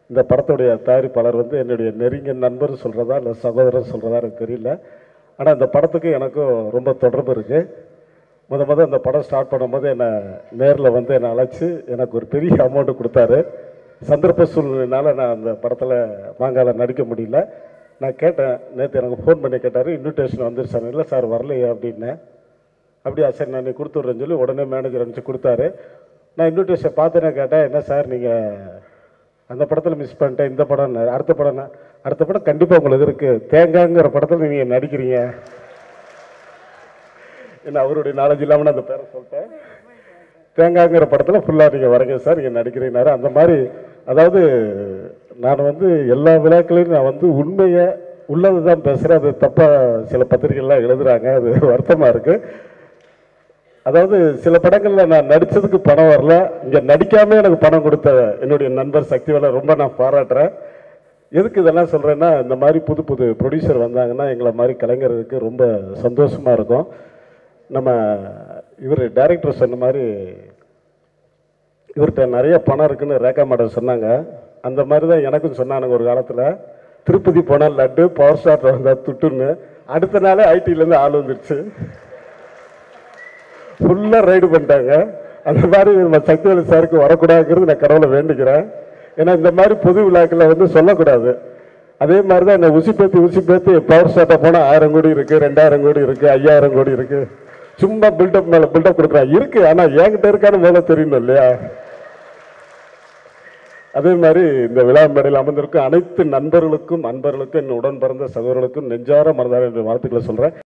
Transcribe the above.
இந்த படத்துடைய தயாரிப்பாளர் வந்து என்னுடைய நெருங்கிய நண்பர் சொல்கிறதா இல்லை சகோதரர் சொல்கிறதா எனக்கு தெரியல ஆனால் இந்த படத்துக்கு எனக்கும் ரொம்ப தொடர்பு இருக்குது முத முத இந்த படம் ஸ்டார்ட் பண்ணும்போது என்னை நேரில் வந்து என்னை அழைச்சி எனக்கு ஒரு பெரிய அமௌண்ட்டு கொடுத்தாரு சந்தர்ப்ப சூழ்நிலைனால நான் அந்த படத்தில் மாங்கால நடிக்க முடியல நான் கேட்டேன் நேற்று எனக்கு ஃபோன் பண்ணி கேட்டார் இன்விடேஷன் வந்துருச்சாங்க இல்லை சார் வரலையே அப்படின்னேன் அப்படியா சரி நான் நீ கொடுத்துட்றேன்னு சொல்லி உடனே மேனேஜர் அனுப்பிச்சு கொடுத்தாரு நான் இன்விடேஷன் பார்த்தேனே கேட்டேன் என்ன சார் நீங்கள் அந்த படத்தில் மிஸ் பண்ணிட்டேன் இந்த படம் அடுத்த படம் அடுத்த படம் கண்டிப்பாக உங்களுக்கு இருக்குது தேங்காங்கிற படத்தில் நீங்கள் நடிக்கிறீங்க ஏன்னா அவருடைய நாலேஜ் இல்லாமல் நான் அந்த பேரை சொல்லிட்டேன் தேங்காய்ங்கிற படத்தில் ஃபுல்லாக நீங்கள் வரீங்க சார் நீங்கள் நடிக்கிறீங்கனாரு அந்த மாதிரி அதாவது நான் வந்து எல்லா விழாக்களையும் நான் வந்து உண்மையை உள்ளது தான் பேசுகிறேன் அது தப்பாக சில பத்திரிகைலாம் எழுதுறாங்க அது வருத்தமாக இருக்குது அதாவது சில படங்களில் நான் நடித்ததுக்கு பணம் வரல இங்கே நடிக்காம எனக்கு பணம் கொடுத்த என்னுடைய நண்பர் சக்திவேலை ரொம்ப நான் பாராட்டுறேன் எதுக்கு இதெல்லாம் சொல்கிறேன்னா இந்த மாதிரி புது புது ப்ரொடியூசர் வந்தாங்கன்னா எங்களை மாதிரி கலைஞர்களுக்கு ரொம்ப சந்தோஷமாக இருக்கும் நம்ம இவர் டைரக்டர் சொன்ன மாதிரி இவர்கிட்ட நிறைய பணம் இருக்குன்னு ரேகா மேடம் சொன்னாங்க அந்த மாதிரி தான் எனக்கும் சொன்னானுங்க ஒரு காலத்தில் திருப்பதி போனால் லட்டு பவர் ஸ்டார் வந்தால் துட்டுன்னு அடுத்த நாளே ஐடியிலேருந்து ஆள் வந்துருச்சு ஃபுல்லாக ரைடு பண்ணிட்டாங்க அந்த மாதிரி நம்ம சக்திவேலு சாருக்கு வரக்கூடாதுங்கிறது நான் கடவுளை வேண்டிக்கிறேன் ஏன்னா இந்த மாதிரி பொது விழாக்களில் வந்து சொல்லக்கூடாது அதே மாதிரி தான் இந்த உசி பேத்தி உசி பேத்தி பவர் ஸ்டார்ட்டை போனால் ஆயிரம் கோடி இருக்குது ரெண்டாயிரம் கோடி இருக்குது ஐயாயிரம் கோடி இருக்குது சும்மா பில்டப் மேலே பில்டப் கொடுக்குறான் இருக்கு ஆனால் என்கிட்ட இருக்கான்னு முதல்ல தெரியணும் இல்லையா அதே மாதிரி இந்த விழா மேடையில் அமர்ந்திருக்கும் அனைத்து நண்பர்களுக்கும் அன்பர்களுக்கும் என் உடன் பிறந்த சகோதரர்களுக்கும் நெஞ்சார மனதார என்று வாழ்த்துக்களை சொல்கிறேன்